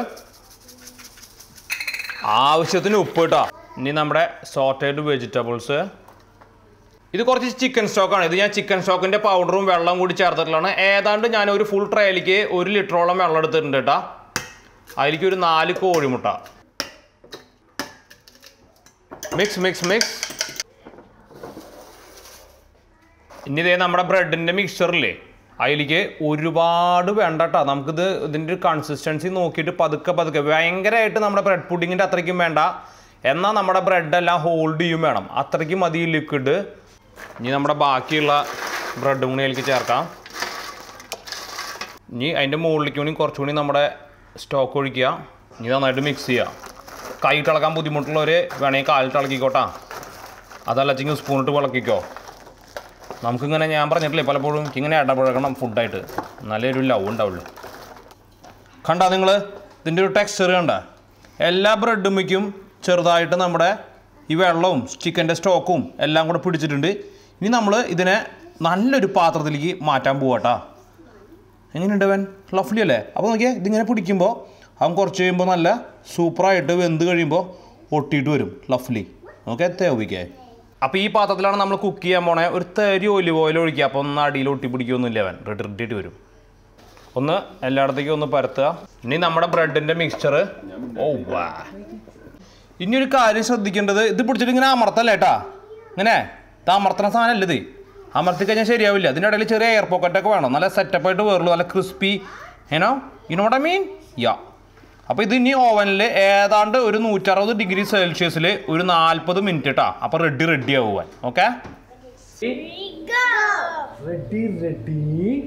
S1: ആവശ്യത്തിന് ഉപ്പ് കേട്ടോ ഇനി നമ്മുടെ സോട്ടേഡ് വെജിറ്റബിൾസ് ഇത് കുറച്ച് ചിക്കൻ സ്റ്റോക്കാണ് ഇത് ഞാൻ ചിക്കൻ സ്റ്റോക്കിന്റെ പൗഡറും വെള്ളവും കൂടി ചേർത്തിട്ടുള്ളതാണ് ഏതാണ്ട് ഞാൻ ഒരു ഫുൾ ട്രയലിക്ക് ഒരു ലിറ്ററോളം വെള്ളം എടുത്തിട്ടുണ്ട് കേട്ടോ അതിലേക്ക് ഒരു നാല് കോഴിമുട്ട മിക്സ് മിക്സ് മിക്സ് ഇനി ഇതേ നമ്മുടെ ബ്രെഡിന്റെ മിക്സറില്ലേ അതിലേക്ക് ഒരുപാട് വേണ്ട കേട്ടോ നമുക്കിത് ഇതിൻ്റെ ഒരു കൺസിസ്റ്റൻസി നോക്കിയിട്ട് പതുക്കെ പതുക്കെ ഭയങ്കരമായിട്ട് നമ്മുടെ ബ്രെഡ് പുഡിങ്ങിൻ്റെ അത്രയ്ക്കും വേണ്ട എന്നാൽ നമ്മുടെ ബ്രെഡെല്ലാം ഹോൾഡ് ചെയ്യും വേണം അത്രയ്ക്കും മതി ലിക്വിഡ് ഇനി നമ്മുടെ ബാക്കിയുള്ള ബ്രെഡ് കൂടി അതിലേക്ക് ചേർക്കാം ഇനി അതിൻ്റെ മുകളിലേക്ക് കൂടി കുറച്ചുകൂടി നമ്മുടെ സ്റ്റോക്ക് ഒഴിക്കുക ഇനി നന്നായിട്ട് മിക്സ് ചെയ്യുക കൈയിട്ട് ഇളക്കാൻ ബുദ്ധിമുട്ടുള്ളവർ വേണമെങ്കിൽ കാലിട്ട് ഇളക്കിക്കോട്ടാ അതല്ലെങ്കിൽ സ്പൂണിട്ട് ഇളക്കിക്കോ നമുക്കിങ്ങനെ ഞാൻ പറഞ്ഞിട്ടില്ലേ പലപ്പോഴും ഇങ്ങനെ ഇടപഴകണം ഫുഡായിട്ട് എന്നാലേ ഒരു ലവ് ഉണ്ടാവുള്ളൂ കണ്ട നിങ്ങൾ ഇതിൻ്റെ ഒരു ടെക്സ്ചർ കണ്ട എല്ലാ ബ്രെഡും വയ്ക്കും ചെറുതായിട്ട് നമ്മുടെ ഈ വെള്ളവും ചിക്കൻ്റെ സ്റ്റോക്കും എല്ലാം കൂടെ പിടിച്ചിട്ടുണ്ട് ഇനി നമ്മൾ ഇതിനെ നല്ലൊരു പാത്രത്തിലേക്ക് മാറ്റാൻ പോവാട്ടാ എങ്ങനെയുണ്ട് അവൻ ലഫ്ലി അല്ലേ അപ്പോൾ നോക്കിയാൽ ഇതിങ്ങനെ പിടിക്കുമ്പോൾ അവൻ കുറച്ച് കഴിയുമ്പോൾ നല്ല സൂപ്പറായിട്ട് വെന്ത് കഴിയുമ്പോൾ ഒട്ടിയിട്ട് വരും ലഫ്ലി ഓക്കെ തേവിക്കേ അപ്പോൾ ഈ പാത്രത്തിലാണ് നമ്മൾ കുക്ക് ചെയ്യാൻ പോണേ ഒരു തരി ഒലിവ് ഓയിൽ ഒഴിക്കുക അപ്പോൾ ഒന്ന് അടിയിൽ ഒട്ടി പിടിക്കുകയൊന്നുമില്ല അവൻ റെഡി റെഡിയായിട്ട് വരും ഒന്ന് എല്ലായിടത്തേക്കും ഒന്ന് പരത്തുക ഇനി നമ്മുടെ ബ്രെഡിൻ്റെ മിക്സ്ചർ ഓ വാ ഇനി ഒരു കാര്യം ശ്രദ്ധിക്കേണ്ടത് ഇത് പിടിച്ചിട്ട് ഇങ്ങനെ അമർത്തല്ല ഏട്ടാ ഇങ്ങനെ ഇത് അമർത്തണ സാധനമല്ല ഇത് അമർത്തി കഴിഞ്ഞാൽ ശരിയാവില്ല ഇതിൻ്റെ ഇടയിൽ ചെറിയ എയർ പോക്കറ്റൊക്കെ വേണം നല്ല സെറ്റപ്പായിട്ട് വേറുള്ളൂ നല്ല ക്രിസ്പി ഏനോ യുനോട്ട് ഐ മീൻ യാ അപ്പോൾ ഇത് ഇനി ഓവനിൽ ഏതാണ്ട് ഒരു നൂറ്ററുപത് ഡിഗ്രി സെൽഷ്യസിൽ ഒരു നാൽപ്പത് മിനിറ്റ് ഇട്ടാ അപ്പോൾ റെഡി റെഡി ആവുവാൻ okay
S2: Here we go.
S1: Ready ready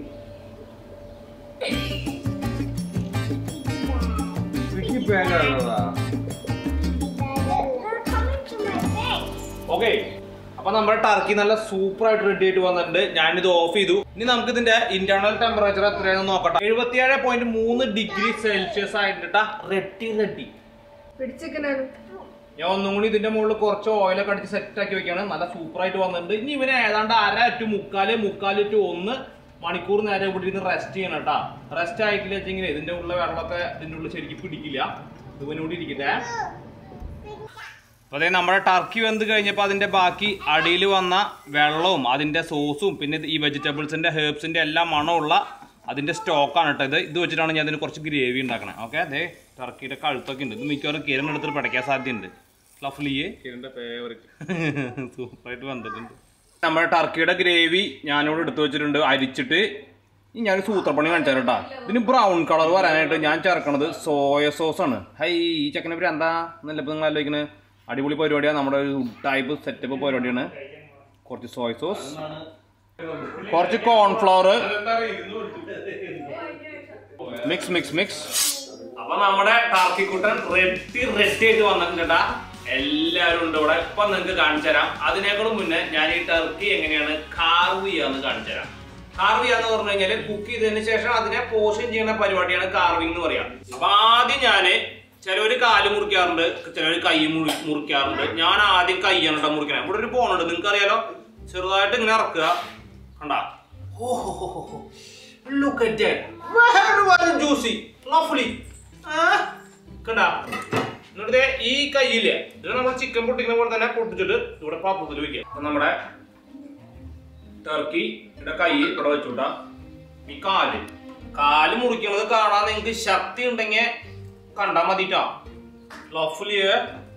S2: They're coming to my face.
S1: Okay അപ്പൊ നമ്മുടെ ടർക്കി നല്ല സൂപ്പർ ആയിട്ട് റെഡി ആയിട്ട് വന്നിട്ടുണ്ട് ഞാനിത് ഓഫ് ചെയ്തു ഇനി നമുക്ക് ഇതിന്റെ ഇന്റേണൽ ടെമ്പറേച്ചർ എത്രയാണെന്ന് നോക്കട്ടെ എഴുപത്തിയേഴ് പോയിന്റ് മൂന്ന് ഡിഗ്രി സെൽഷ്യസ് ആയിട്ട് റെഡി റെഡി
S3: പിടിച്ചേക്കനാണ്
S1: ഞാൻ ഒന്നും കൂടി ഇതിന്റെ മുകളിൽ കുറച്ച് ഓയിലൊക്കെ അടിച്ച് സെറ്റ് ആക്കി വെക്കാണ് നല്ല സൂപ്പർ ആയിട്ട് വന്നിട്ടുണ്ട് ഇനി ഇവനെ ഏതാണ്ട് അര ടു മുക്കാല് മുക്കാല് ടു ഒന്ന് മണിക്കൂർ നേരം ഇവിടെ ഇരുന്ന് റെസ്റ്റ് ചെയ്യണം കേട്ടാ റെസ്റ്റ് ആയിട്ടില്ല വെച്ചെങ്കിൽ ഇതിന്റെ ഉള്ള വെള്ളമൊക്കെ ഇതിന്റെ ഉള്ളിൽ ശരിക്കും പിടിക്കില്ല ഇവനോട് ഇരിക്കട്ടെ അപ്പൊ അതെ നമ്മുടെ ടർക്കി വെന്ത് കഴിഞ്ഞപ്പോൾ അതിന്റെ ബാക്കി അടിയിൽ വന്ന വെള്ളവും അതിന്റെ സോസും പിന്നെ ഈ വെജിറ്റബിൾസിന്റെ ഹേർബ്സിന്റെ എല്ലാം മണമുള്ള അതിന്റെ സ്റ്റോക്കാണ് കേട്ടോ ഇത് ഇത് വെച്ചിട്ടാണ് ഞാൻ അതിന് കുറച്ച് ഗ്രേവി ഉണ്ടാക്കണേ ഓക്കെ അതെ ടർക്കിയുടെ കഴുത്തൊക്കെ ഉണ്ട് ഇത് മിക്കവാറും കിരൺ എടുത്തിട്ട് പടയ്ക്കാൻ സാധ്യതയുണ്ട് ലഫ്ലിയെ സൂപ്പറായിട്ട് വന്നിട്ടുണ്ട് നമ്മുടെ ടർക്കിയുടെ ഗ്രേവി ഞാനിവിടെ എടുത്തു വെച്ചിട്ടുണ്ട് അരിച്ചിട്ട് ഇനി ഞാൻ സൂത്രപ്പണി കാണിച്ചു കേട്ടാ ഇതിന് ബ്രൗൺ കളർ വരാനായിട്ട് ഞാൻ ചേർക്കണത് സോയ സോസ് ആണ് ഹൈ ഈ ചെക്കനെ പേര് എന്താ എന്നല്ല ഇപ്പൊ നിങ്ങൾ ആലോചിക്കുന്നത് അടിപൊളി പരിപാടിയാണ് നമ്മുടെ ഒരു ടൈപ്പ് സെറ്റപ്പ് പരിപാടിയാണ് കുറച്ച് സോയ സോസ് കുറച്ച് കോൺഫ്ലവർ മിക്സ് മിക്സ് മിക്സ് അപ്പൊ നമ്മുടെ ടാർക്കിക്കുട്ടൻ റെഡി റെഡി ആയിട്ട് വന്നിട്ടുണ്ട് എല്ലാവരും ഉണ്ട് ഇവിടെ ഇപ്പൊ നിങ്ങൾക്ക് കാണിച്ചു തരാം അതിനേക്കാളും മുന്നേ ഞാൻ ഈ ടർക്കി എങ്ങനെയാണ് കാർവ് ചെയ്യാന്ന് കാണിച്ചു തരാം കാർവ് ചെയ്യാന്ന് പറഞ്ഞു കഴിഞ്ഞാല് കുക്ക് ചെയ്തതിന് ശേഷം അതിനെ പോഷൻ ചെയ്യുന്ന പരിപാടിയാണ് കാർവിംഗ് എന്ന് പറയാം അപ്പൊ ആദ്യം ഞാന് ചിലവര് കാല് മുറിക്കാറുണ്ട് ചിലവര് കൈ മുറി മുറിക്കാറുണ്ട് ഞാൻ ആദ്യം കൈയാണ് കേട്ടോ മുറിക്കണേ ഇവിടെ ഒരു പോണുണ്ട് നിങ്ങൾക്ക് അറിയാലോ ചെറുതായിട്ട് ഇങ്ങനെ ഇറക്കുക കണ്ടാ look at that juicy lovely കണ്ടാ എന്നിട്ട് ദേ ഈ കയ്യില്ലേ ഇത് നമ്മൾ ചിക്കൻ പൊട്ടിക്കുന്ന പോലെ തന്നെ പൊട്ടിച്ചിട്ട് ഇവിടെ പാത്രത്തിൽ വെക്കുക അപ്പൊ നമ്മുടെ ടർക്കി ഇവിടെ കൈ ഇവിടെ വെച്ചുട്ടാ ഈ കാല് കാല് മുറിക്കണത് കാണാൻ നിങ്ങൾക്ക് ശക്തി ഉണ്ടെങ്കിൽ കണ്ടാ മതിട്ടാ ലഫ്ലിയേ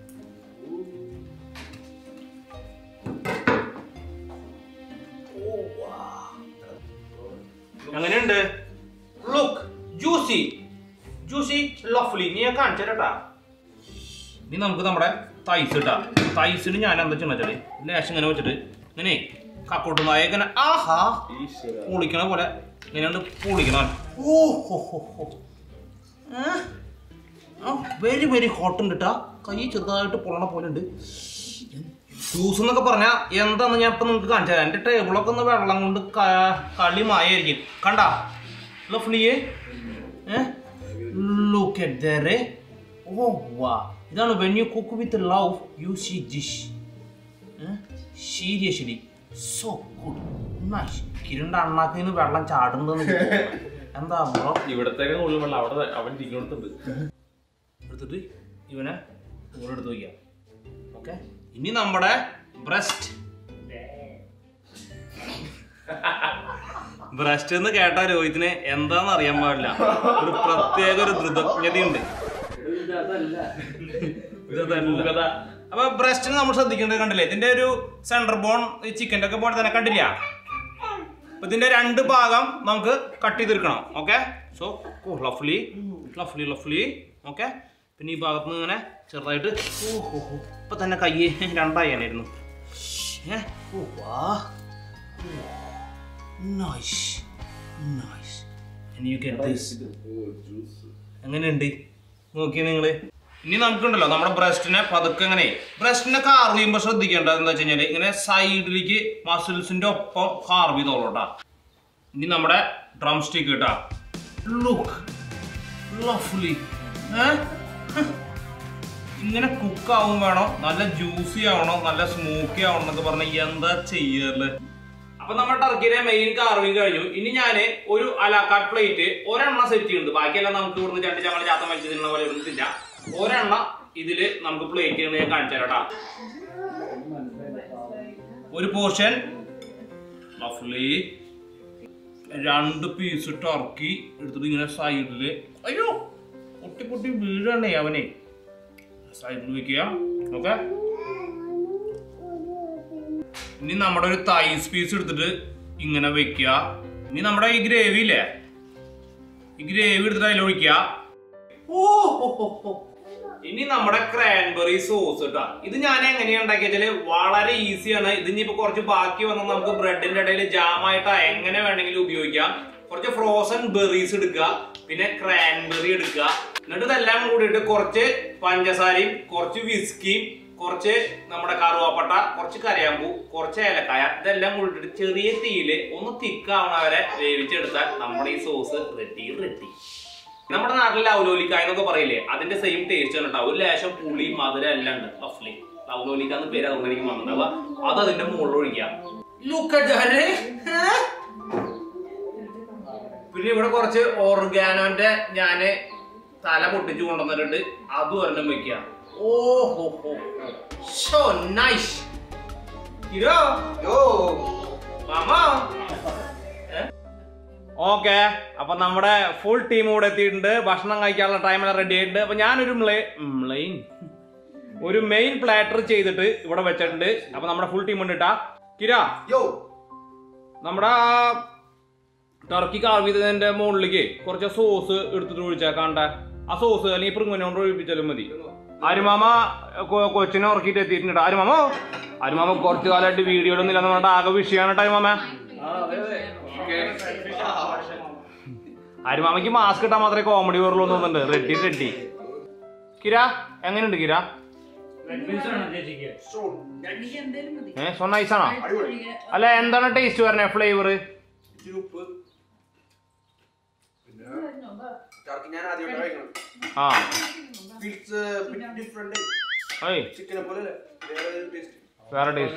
S1: അങ്ങനെയുണ്ട് ലുക്ക് ജ്യൂസി ജ്യൂസി ലഫ്ലി നീ ഞാൻ കാണിച്ചേരട്ടാ ഇനി നമുക്ക് നമ്മുടെ തൈസ് ഇട്ടാ തൈസിന് ഞാൻ എന്താ ചെണ്ണച്ചാല് ലേശം ഇങ്ങനെ വെച്ചിട്ട് ഇങ്ങനെ കക്കോട്ട് നായ ഇങ്ങനെ ആഹാ പൊളിക്കണ പോലെ ഇങ്ങനെ പൊളിക്കണം ഓ ഹോ ഹോ ഹോ വെരി വെരി ഹോട്ട് ഉണ്ട് കേട്ടാ കൈ ചെറുതായിട്ട് പൊള്ളണ പോലെ ഉണ്ട് ജ്യൂസ് എന്നൊക്കെ പറഞ്ഞാ എന്താന്ന് ഞാൻ ഇപ്പൊ നിങ്ങൾക്ക് കാണിച്ചു തരാം എന്റെ ടേബിളൊക്കെ ഒന്ന് വെള്ളം കൊണ്ട് ക- കളി മായായിരിക്കും കണ്ടാ ലഫ്ലിയെ ലുക്ക് അറ്റ് ദരെ ഓ വാ ഇതാണ് when you cook with love you see dish seriously so good nice കിരണ്ട അണ്ണാക്കിൽ നിന്ന് വെള്ളം ചാടുന്നത് എന്താ ബ്രോ
S3: ഇവിടത്തേക്ക് കൂടുതൽ വെള്ളം അവിടെ അവൻ ഇരിക്കുന്നിടത്തുണ്ട്
S1: എടുത്തിട്ട് ഇവനെ കൂടെ എടുത്ത് വയ്ക്കാം ഓക്കെ ഇനി നമ്മുടെ ബ്രസ്റ്റ് ബ്രസ്റ്റ് എന്ന് കേട്ട രോഹിത്തിന് എന്താന്ന് അറിയാൻ പാടില്ല ഒരു പ്രത്യേക ഒരു ധൃതജ്ഞതയുണ്ട് ഇതല്ല. അപ്പൊ ബ്രസ്റ്റിന് നമ്മൾ ശ്രദ്ധിക്കേണ്ടത് കണ്ടില്ലേ ഇതിന്റെ ഒരു സെൻട്രൽ ബോൺ ഈ ചിക്കൻ്റെ ഒക്കെ പോലെ തന്നെ കണ്ടില്ല അപ്പൊ ഇതിന്റെ രണ്ട് ഭാഗം നമുക്ക് കട്ട് ചെയ്തെടുക്കണം ഓക്കെ സോ ഓ ലഫ്ലി ലഫ്ലി ലഫ്ലി ഓക്കെ പിന്നെ ഈ ഭാഗത്ത് നിന്ന് ഇങ്ങനെ ചെറുതായിട്ട് ഓ ഹോ ഹോ ഇപ്പൊ തന്നെ കൈ രണ്ടായിരുന്നു ഏ ഓ വാ nice nice you get this എങ്ങനെയുണ്ട് നോക്കിയേ നിങ്ങള് ഇനി നമുക്കുണ്ടല്ലോ നമ്മുടെ ബ്രസ്റ്റിനെ പതുക്കെ ഇങ്ങനെ ബ്രസ്റ്റിനെ കാർവ് ചെയ്യുമ്പോൾ ശ്രദ്ധിക്കേണ്ടത് എന്താ വെച്ച് കഴിഞ്ഞാല് ഇങ്ങനെ സൈഡിലേക്ക് മസിൽസിന്റെ ഒപ്പം കാർവ് ചെയ്തോളൂട്ടാ ഇനി നമ്മുടെ ഡ്രം സ്റ്റിക്ക് കേട്ടാ ലുക്ക് ലഫ്ലി ഇങ്ങനെ കുക്ക് ആവും വേണം നല്ല ജ്യൂസി ആവണം നല്ല സ്മോക്കി ആവണം എന്നൊക്കെ പറഞ്ഞ എന്താ ചെയ്യല് അപ്പൊ നമ്മുടെ ടർക്കിയുടെ മെയിൻ കാർവിങ് കഴിഞ്ഞു ഇനി ഞാൻ ഒരു അലാക്കാട്ട് പ്ലേറ്റ് ഒരെണ്ണം സെറ്റ് ചെയ്യുന്നുണ്ട് ബാക്കിയെല്ലാം നമുക്ക് ഇവിടുന്ന് രണ്ട് ചമ്മള ചാത്തം വലിച്ചു തിന്നുന്ന പോലെ ഇവിടുന്ന് തിന്നാം ഒരെണ്ണം ഇതില് നമുക്ക് പ്ലേറ്റ് ചെയ്യുന്നത് ഞാൻ കാണിച്ചു തരാം ട്ടാ. ഒരു പോർഷൻ ലഫ്ലി രണ്ട് പീസ് ടർക്കി എടുത്തിട്ട് ഇങ്ങനെ സൈഡില് അയ്യോ പൊട്ടി പൊട്ടി വീഴണേ അവനെ സൈഡിൽ വെക്കുക ഓക്കെ ഇനി നമ്മുടെ ഒരു തൈസ് പീസ് എടുത്തിട്ട് ഇങ്ങനെ വെക്കുക ഇനി നമ്മുടെ ഈ ഗ്രേവി ഇല്ലേ ഈ ഗ്രേവി എടുത്തിട്ട് അതിലൊഴിക്കുക ഓ ഹോ, ഹോ, ഹോ. ഇനി നമ്മുടെ ക്രാൻബെറി സോസ് കേട്ടോ ഇത് ഞാൻ എങ്ങനെയാ ഉണ്ടാക്കിയാല് വളരെ ഈസിയാണ് ഇത് ഇനിയിപ്പോ കുറച്ച് ബാക്കി വന്നാൽ നമുക്ക് ബ്രെഡിന്റെ ഇടയിൽ ജാമായിട്ട് എങ്ങനെ വേണമെങ്കിലും ഉപയോഗിക്കാം കുറച്ച് ഫ്രോസൺ ബെറീസ് എടുക്കുക പിന്നെ ക്രാൻബെറി എടുക്കുക എന്നിട്ട് ഇതെല്ലാം കൂടിയിട്ട് കുറച്ച് പഞ്ചസാരയും കുറച്ച് വിസ്കിയും കുറച്ച് നമ്മുടെ കറുവാപ്പട്ട കുറച്ച് കരയാമ്പൂ കുറച്ച് ഏലക്കായ ഇതെല്ലാം കൂടിയിട്ട് ചെറിയ തീയില് ഒന്ന് തിക്കാവണ വരെ വേവിച്ചെടുത്താൽ നമ്മുടെ ഈ സോസ് റെഡി റെഡി നമ്മുടെ നാട്ടിൽ ലവലോലിക്ക എന്നൊക്കെ പറയില്ലേ അതിന്റെ സെയിം ടേസ്റ്റ് ആണ് കേട്ടോ ഒരു ലേശം പുളി മധുരം എല്ലാം ഉണ്ട് ലഫ്ലി ലവലോലിക്ക എന്ന് പേര് അതുകൊണ്ട് എനിക്ക് വന്നിട്ടുണ്ടാവുക അത് അതിന്റെ മുകളിൽ ഒഴിക്കാം Look at that, eh? Huh? പിന്നെ ഇവിടെ കുറച്ച് ഓർഗാനോന്റെ ഞാന് തല പൊട്ടിച്ചു കൊണ്ടുവന്നിട്ടുണ്ട് അതും ഒരെണ്ണം വെക്കുക ഓ ഹോ ഹോ ഷോ നൈസ് ഹീറോ മാമാ ഓക്കെ അപ്പൊ നമ്മുടെ ഫുൾ ടീം കൂടെ എത്തിയിട്ടുണ്ട് ഭക്ഷണം കഴിക്കാനുള്ള ടൈമെല്ലാം റെഡി ആയിട്ടുണ്ട് അപ്പൊ ഞാനൊരു മ്ലേ മ്ലെയിൻ ഒരു മെയിൻ പ്ലാറ്റർ ചെയ്തിട്ട് ഇവിടെ വെച്ചിട്ടുണ്ട് അപ്പൊ നമ്മുടെ ഫുൾ ടീം ഉണ്ട് കേട്ടാ കിര നമ്മുടെ ആ ടർക്കി കാർവ് ചെയ്തതിന്റെ മുകളിലേക്ക് കുറച്ച് സോസ് എടുത്തിട്ട് ഒഴിച്ചാൽ കണ്ട ആ സോസ് അല്ലെങ്കിൽ പ്രിങ്ങനെ കൊണ്ട് ഒഴിപ്പിച്ചാലും മതി അരുമാമ കൊ- കൊച്ചിനെ ഉറക്കിയിട്ട് എത്തിയിട്ടുണ്ട് അരുമാമ അരുമാമ കുറച്ചു കാലമായിട്ട് വീഡിയോയിലൊന്നും ഇല്ലെന്ന് പറഞ്ഞിട്ട് ആകെ വിഷയമാണ് കേട്ടോ അരുമാമ അരുമാമയ്ക്ക് മാസ്ക് ഇട്ടാൽ മാത്രമേ കോമഡി വരുള്ളൂ എന്ന് തോന്നുന്നുണ്ട് റെഡി റെഡി കിര എങ്ങനെയുണ്ട് കിര ഏ സോ നൈസ് ആണോ അല്ല എന്താണ് ടേസ്റ്റ് പറഞ്ഞ ഫ്ലേവർ
S4: ഇച്ചിരി ഉപ്പ് പിന്നെ ടർക്കി ഞാൻ ആദ്യമായിട്ട് കഴിക്കണം
S1: ആ
S4: ഫീൽസ് ഡിഫറെന്റ്
S1: ഏയ്
S4: ചിക്കനെ പോലെ അല്ലേ വേറെ ടേസ്റ്റ്
S1: വേറെ ടേസ്റ്റ്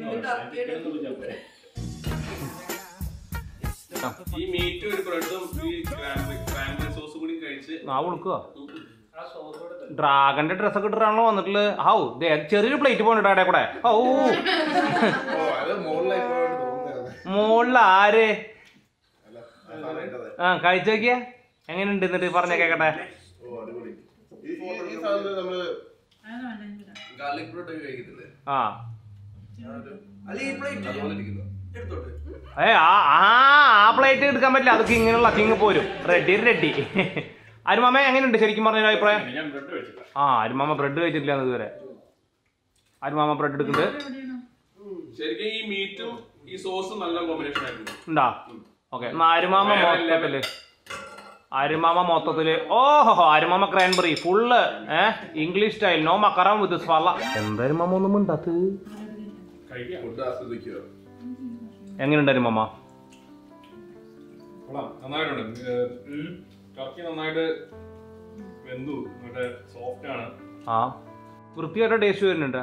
S3: ഈ മീറ്റും ഒരു ബ്രെഡും ഈ ക്രാൻബറി സോസും കൂടി കഴിച്ച്
S1: ആ കൊടുക്കുക ഡ്രാഗന്റെ ഡ്രസ്സൊക്കെ ഇട്ടിട്ടാണല്ലോ വന്നിട്ടുള്ളത് ഹൗ ദേ ചെറിയൊരു പ്ലേറ്റ് പോകണ്ട അവിടെ കൂടെ ഓ
S4: ഓ അത് മുകളിലായി പോയിട്ട് തോന്നുന്നത്
S1: മോളിൽ ആര്
S4: അല്ല സാധനമായിട്ടതെ
S1: ആ കഴിച്ചു നോക്കിയ എങ്ങനെയുണ്ട് എന്നിട്ട് പറഞ്ഞ കേക്കട്ടെ
S4: ഓ അടിപൊളി ഈ ഈ സാധനം നമ്മള് ഗാർലിക് ബ്രെഡ് ഒക്കെ കഴിക്കത്തില്ലേ
S1: ആ
S4: അല്ല ഈ പ്ലേറ്റ് അതുപോലെ ഇരിക്കുന്നു എടുത്തോട്ട്
S1: ഏ ആ ആ ആ പ്ലേറ്റ് എടുക്കാൻ പറ്റില്ല അത് കിങ്ങിനുള്ള കിങ് പോരും റെഡി റെഡി അരുമാമ എങ്ങനെയുണ്ട് ശരിക്കും പറഞ്ഞ അഭിപ്രായം
S3: ഞാൻ ബ്രെഡ് കഴിച്ചില്ല
S1: ആ അരുമാമ ബ്രെഡ് കഴിച്ചിട്ടില്ല ഇതുവരെ അരുമാമ ബ്രെഡ് എടുക്കുന്നുണ്ട്
S3: ശരിക്കും ഈ മീറ്റും ഈ സോസും നല്ല കോമ്പിനേഷൻ ആയിരുന്നു
S1: ഉണ്ടാ ഓക്കെ അരുമാമ മൊത്തത്തില് അരുമാമ മൊത്തത്തില് ഓഹോ അരുമാമ ക്രാൻബറി ഫുള്ള് ഏഹ് ഇംഗ്ലീഷ് സ്റ്റൈൽ നോ മക്കറാം വിത്ത് സ്വാള എന്താ അരുമാമ ഒന്നും മിണ്ടാത്ത്
S3: കഴിക്കാം
S4: ഫുഡ് ആസ്വദിക്കുക
S1: എങ്ങനെയുണ്ട് അരുമാമ
S3: കൊള്ളാം നന്നായിട്ടുണ്ട് ഏഹ്, ടർക്കി നന്നായിട്ട് വെന്തു മറ്റേ സോഫ്റ്റ് ആണ്
S1: ആ വൃത്തിയായിട്ട് ടേസ്റ്റ് വരുന്നുണ്ട്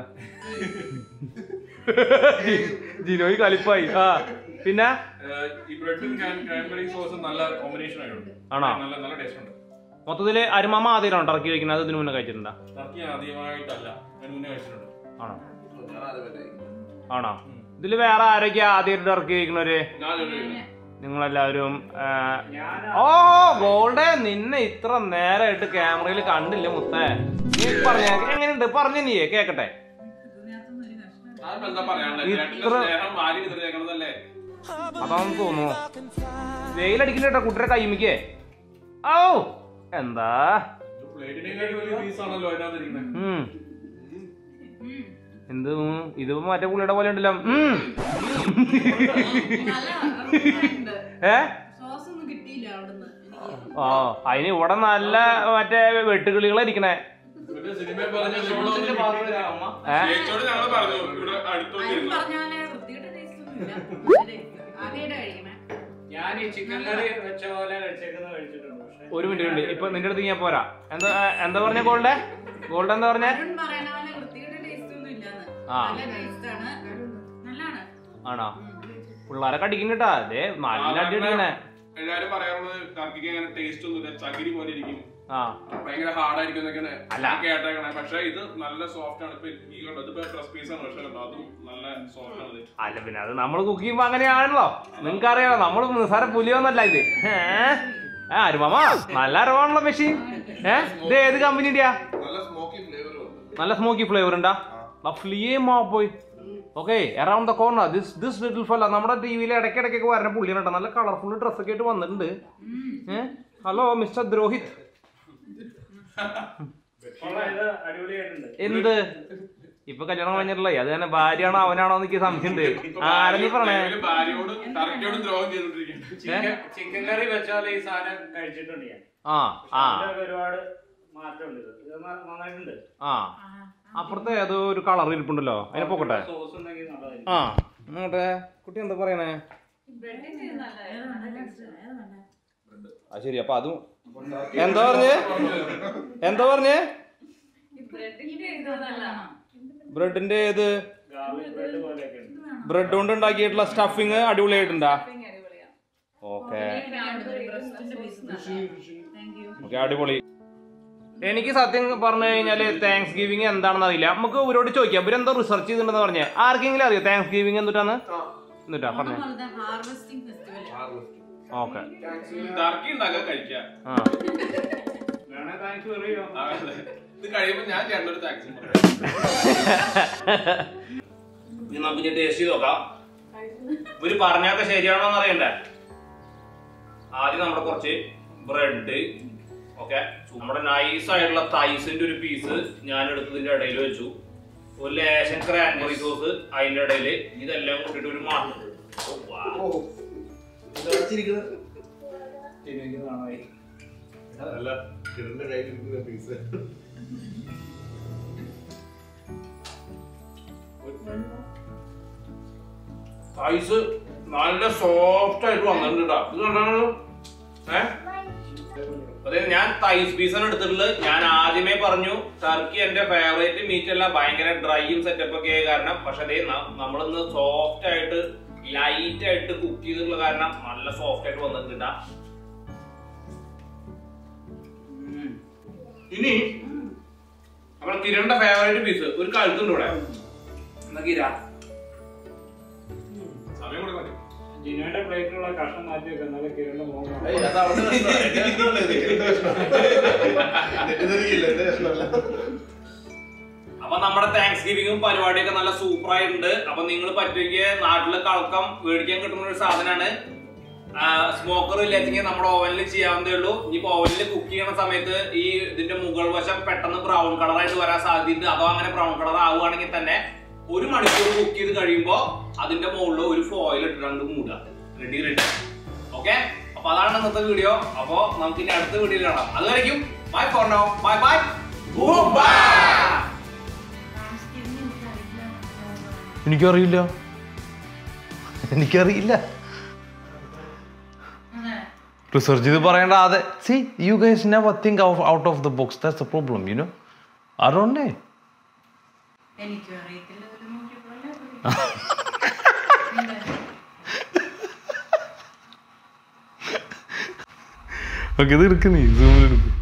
S1: ജിനോയി കലിപ്പായി ആ പിന്നെ
S3: ഏഹ്, ഈ ബ്രെഡും ക്രാൻബറി സോസും നല്ല കോമ്പിനേഷൻ ആയിട്ടുണ്ട്
S1: ആണോ?
S3: നല്ല നല്ല ടേസ്റ്റ് ഉണ്ട്
S1: മൊത്തത്തില് അരുമാമ ആദ്യമാണോ ടർക്കി കഴിക്കുന്നത് അത് ഇതിനു മുന്നേ കഴിച്ചിട്ടുണ്ടോ
S3: ടർക്കി ആദ്യമായിട്ടല്ല ഞാൻ മുന്നേ കഴിച്ചിട്ടുണ്ട്
S1: ആണോ
S4: ഞാൻ ആദ്യമായിട്ട്
S1: ആണോ ഇതില് വേറെ ആരൊക്കെയാ ആദ്യമായിട്ട് ടർക്കി കഴിക്കുന്നവര്
S3: ഞാൻ ഒരു-
S1: നിങ്ങളെല്ലാവരും ആ, ഓ ഗോൾഡ് നിന്നെ ഇത്ര നേരമായിട്ട് ക്യാമറയിൽ കണ്ടില്ല മുത്തേ നീ പറഞ്ഞ എങ്ങനെയുണ്ട് പറഞ്ഞു നീയേ കേക്കട്ടെ
S3: അതിപ്പോ എന്താ പറയാനുള്ളത്
S1: ഇത്ര-
S3: ചേട്ടന്റെ സ്നേഹം വാരി വിതറിയേക്കണതല്ലേ
S1: അതാണെന്ന് തോന്നുന്നു വെയിലടിക്കുന്ന കേട്ടോ കുട്ടിയുടെ കൈമിക്കേ ഓ എന്താ
S3: പ്ലേറ്റിനെക്കാട്ടി വലിയ പീസാണല്ലോ അതിനകത്ത് ഇരിക്കുന്നത്
S1: ഉം. എന്ത് ഉം? ഇത് മറ്റേ പുള്ളിയുടെ പോലെ ഉണ്ടല്ലോ ഉം. ഏ
S5: സോസ് ഒന്നും കിട്ടിയില്ല അവിടുന്ന് എനിക്ക്
S1: ആ അതിന് ഇവിടെ നല്ല മറ്റേ വെട്ടുകിളികളായിരിക്കണേ
S3: ഒരു സിനിമയിൽ പറഞ്ഞ ഇവിടെ
S1: ഏ
S3: ചേച്ചിയോട് ഞങ്ങൾ പറഞ്ഞു ഇവിടെ അടുത്തോട്ട്
S5: ആരും
S3: ഇരുന്നു
S5: പറഞ്ഞാലേ വൃത്തിയുടെ ടേസ്റ്റ് ഒന്നും ഇല്ല ആദ്യമായിട്ട് കഴിക്കണേ
S6: ഞാൻ ഈ ചിക്കൻ കറി വെച്ച പോലെ വെച്ചേക്കുന്ന കഴിച്ചിട്ടുണ്ട് പക്ഷെ
S1: ഒരു മിനിറ്റ് ഉണ്ട് ഇപ്പൊ നിന്റെ അടുത്ത് ഞാൻ പോരാ എന്താ എന്താ പറഞ്ഞ ഗോൾഡ് ഗോൾഡ് എന്താ പറഞ്ഞ
S5: അരുൺ പറയണ പോലെ വൃത്തിയുടെ ടേസ്റ്റ് ഒന്നും ഇല്ലാന്ന്
S1: ആ.
S5: നല്ല ടേസ്റ്റ് ആണ് നല്ലതാണ്
S1: ആണോ പിള്ളേരൊക്കെ അടിക്കുന്നുട്ടാ അതെ നല്ല അടി അടിക്കണേ
S3: എല്ലാരും പറയാറുള്ളത് ടർക്കിക്ക് അങ്ങനെ ടേസ്റ്റ് ഒന്നുമില്ല ചകിരി പോലെ ഇരിക്കും
S1: ആ
S3: ഭയങ്കര ഹാർഡ് ആയിരിക്കും എന്നൊക്കെയാണ്
S1: അല്ല.
S3: കേട്ടേക്കണേ പക്ഷെ ഇത് നല്ല സോഫ്റ്റ് ആണ് ഇപ്പൊ ഈ കണ്ടത് ഇപ്പൊ പ്രസ് പീസ് ആണ് പക്ഷെ കണ്ടോ, അതും നല്ല സോഫ്റ്റ് ആണ് ഇത്.
S1: അല്ല പിന്നെ അത് നമ്മൾ കുക്ക് ചെയ്യുമ്പോ അങ്ങനെയാണല്ലോ നിങ്ങൾക്ക് അറിയാലോ നമ്മൾ നിസാര പുലിയൊന്നല്ല ഇത് ഏ ആ അരുമാമ നല്ല അറിവാണല്ലോ മെഷീൻ ഏ ഇത് ഏത് കമ്പനിന്റെയാ
S4: നല്ല സ്മോക്കി ഫ്ലേവർ ഉണ്ട്
S1: നല്ല സ്മോക്കി ഫ്ലേവർ ഉണ്ടാ ഫ്ലിയേ മാ പോയി okay around the corner this this little ഫല്ല നമ്മുടെ ടി വിയിൽ ഇടയ്ക്കിടയ്ക്കൊക്കെ വരുന്ന പുള്ളിയാണ് കേട്ടോ നല്ല കളർഫുൾ ഡ്രസ്സൊക്കെ ആയിട്ട് വന്നിട്ടുണ്ട് ഏ ഹലോ മിസ്റ്റർ ദ്രോഹിത്
S6: കൊള്ളാം, ഇത് അടിപൊളിയായിട്ടുണ്ട്
S1: എന്ത് ഇപ്പൊ കല്യാണം കഴിഞ്ഞിട്ടില്ലേ അത് തന്നെ ഭാര്യയാണോ അവനാണോ എന്ന് എനിക്ക് സംശയമുണ്ട്
S3: ഇപ്പൊ
S1: ആരാ നീ പറഞ്ഞേ
S3: ഭാര്യ- ഭാര്യയോടും ടർക്കിയോടും ദ്രോഹം ചെയ്തോണ്ടിരിക്കുന്നു
S6: ചിക്കൻ ചിക്കൻ കറി വെച്ച പോലെ ഈ സാധനം കഴിച്ചിട്ടുണ്ട് ഞാൻ
S1: ആ ആ
S6: ഇതിലൊക്കെ ഒരുപാട് മാറ്റമുണ്ട് ഇത് ഇത് ന- നന്നായിട്ടുണ്ട്
S1: ആ അപ്പുറത്തെ ഏതോ ഒരു കളർ ഇരിപ്പുണ്ടല്ലോ അതിനെ പോക്കട്ടെ
S6: സോസ് ഉണ്ടെങ്കിൽ നല്ലതായിരിക്കും
S1: ആ നോട്ടെ കുട്ടി എന്താ പറയണേ
S5: ബ്രെഡിന്റെ നല്ല ടേസ്റ്റ്
S1: ആ ശരി അപ്പൊ അതും എന്താ പറഞ്ഞേ എന്താ പറഞ്ഞേ
S5: ബ്രെഡിന്റെ ഇത് നല്ലതാണ്
S1: ബ്രെഡിന്റെ ഏത്
S6: ഗാർലിക് ബ്രെഡ് പോലെയൊക്കെ ഉണ്ട്
S1: ബ്രെഡ് കൊണ്ട് ഉണ്ടാക്കിയിട്ടുള്ള സ്റ്റഫിങ് അടിപൊളിയായിട്ടുണ്ടാ
S5: അടിപൊളിയാ
S1: ഓക്കെ
S5: ബ്രെഡിന്റെ പീസ് താങ്ക് യു
S1: ഓക്കെ അടിപൊളി എനിക്ക് സത്യം പറഞ്ഞു കഴിഞ്ഞാല് താങ്ക്സ് ഗിവിങ് എന്താണെന്ന് അറിയില്ല നമുക്ക് ഇവരോട് ചോദിക്കാം ഇവരെന്തോ റിസർച്ച് ചെയ്തിട്ടുണ്ടെന്ന് പറഞ്ഞേ ആർക്കെങ്കിലും അറിയോ താങ്ക്സ് ഗിവിങ് എന്തിട്ടാണ് എന്നിട്ടാ പറഞ്ഞേ
S5: ഹാർവെസ്റ്റിംഗ് ഫെസ്റ്റിവൽ
S1: ഓക്കെ
S3: ടർക്കി ഉണ്ടാക്കാൻ കഴിക്കാം
S1: ആ
S6: വേണേ താങ്ക്സ് പറയോ
S3: അതെ. ഇത് കഴിയുമ്പോ ഞാൻ ചേട്ടനൊരു താക്സി
S1: ഇനി നമുക്ക് ഇനി ടേസ്റ്റ് ചെയ്ത് നോക്കാം ഇവര് പറഞ്ഞൊക്കെ ശരിയാണോ എന്ന് അറിയണ്ടേ ആദ്യം നമ്മുടെ കുറച്ച് ബ്രെഡ് ഓക്കെ നമ്മുടെ നൈസ് ആയിട്ടുള്ള തൈസിന്റെ ഒരു പീസ് ഞാൻ എടുത്തതിന്റെ ഇടയിൽ വെച്ചു ഒരു ലേശം ക്രാൻബറി സോസ് അതിന്റെ ഇടയിൽ ഇതെല്ലാം കൂട്ടിട്ട് ഒരു മാറ്റം
S4: അല്ല കിരണിന്റെ കയ്യിലിരിക്കുന്ന പീസ്
S1: തൈസ് നല്ല സോഫ്റ്റ് ആയിട്ട് വന്നിട്ടുണ്ട് കേട്ടോ ഇത് കണ്ടാണോ ഏഹ് അതെ ഞാൻ തൈസ് പീസാണ് എടുത്തിട്ടുള്ളത് ഞാൻ ആദ്യമേ പറഞ്ഞു ടർക്കി എന്റെ ഫേവറേറ്റ് മീറ്റ് അല്ല ഭയങ്കര ഡ്രൈയും സെറ്റപ്പ് ഒക്കെ ആയ കാരണം പക്ഷെ അതേ നമ്മളിന്ന് സോഫ്റ്റ് ആയിട്ട് ലൈറ്റ് ആയിട്ട് കുക്ക് ചെയ്തിട്ടുള്ള കാരണം നല്ല സോഫ്റ്റ് ആയിട്ട് വന്നിട്ടുണ്ട് ട്ടാ. ഉം. ഇനി നമ്മുടെ കിരണിന്റെ ഫേവറേറ്റ് പീസ് ഒരു കഴുത്തുണ്ട് ഇവിടെ എന്നാ കിര
S3: സമയം കൊടുക്കാൻ മതി.
S6: ജിനോയുടെ പ്ലേറ്റിലുള്ള കഷ്ണം മാറ്റി വെക്കാം എന്നാലേ കിരണിന്റെ മോഹം
S4: ഏയ്, അത് അവിടുത്തെ പ്രശ്നമല്ല. എന്റെ പ്രശ്നമല്ല ഇത്. എന്റെ പ്രശ്നമല്ല. തെറ്റിദ്ധരിക്കില്ല, എന്റെ പ്രശ്നമല്ല.
S1: അപ്പൊ നമ്മുടെ താങ്ക്സ് ഗിവിംഗും പരിപാടിയൊക്കെ നല്ല സൂപ്പർ ആയിട്ടുണ്ട് അപ്പൊ നിങ്ങൾ പറ്റുമെങ്കിൽ നാട്ടില് കളക്കം മേടിക്കാൻ കിട്ടുന്ന ഒരു സാധനമാണ് സ്മോക്കർ ഇല്ലെങ്കിൽ നമ്മുടെ ഓവനിൽ ചെയ്യാവുന്നതേ ഉള്ളൂ ഇനിയിപ്പോ ഓവനിൽ കുക്ക് ചെയ്യണ സമയത്ത് ഈ ഇതിന്റെ മുകൾ വശം പെട്ടെന്ന് ബ്രൗൺ കളർ ആയിട്ട് വരാൻ സാധ്യതയുണ്ട് അതോ അങ്ങനെ ബ്രൗൺ കളർ ആവുകയാണെങ്കിൽ തന്നെ ഒരു മണിക്കൂർ കുക്ക് ചെയ്ത് കഴിയുമ്പോ അതിന്റെ മുകളിൽ ഒരു ഫോയിൽ ഇട്ടിട്ടുണ്ട് മൂടുക റെഡി റെഡി ഓക്കെ അപ്പൊ അതാണ് ഇന്നത്തെ വീഡിയോ അപ്പൊ നമുക്ക് ഇനി അടുത്ത വീഡിയോയിൽ കാണാം അതുവരെയും bye for now bye bye bye എനിക്കറിയില്ല എനിക്കറിയില്ല റിസർച്ച് ചെയ്ത് പറയേണ്ട അതെ see you guys never think out of the box that's a problem you know അതുകൊണ്ടേ
S5: എനിക്കും അറിയത്തില്ല ഒരു നോക്കിയപ്പോലെ
S1: ഓക്കെ ഇത് എടുക്ക് നീ സൂമിൽ എടുക്കും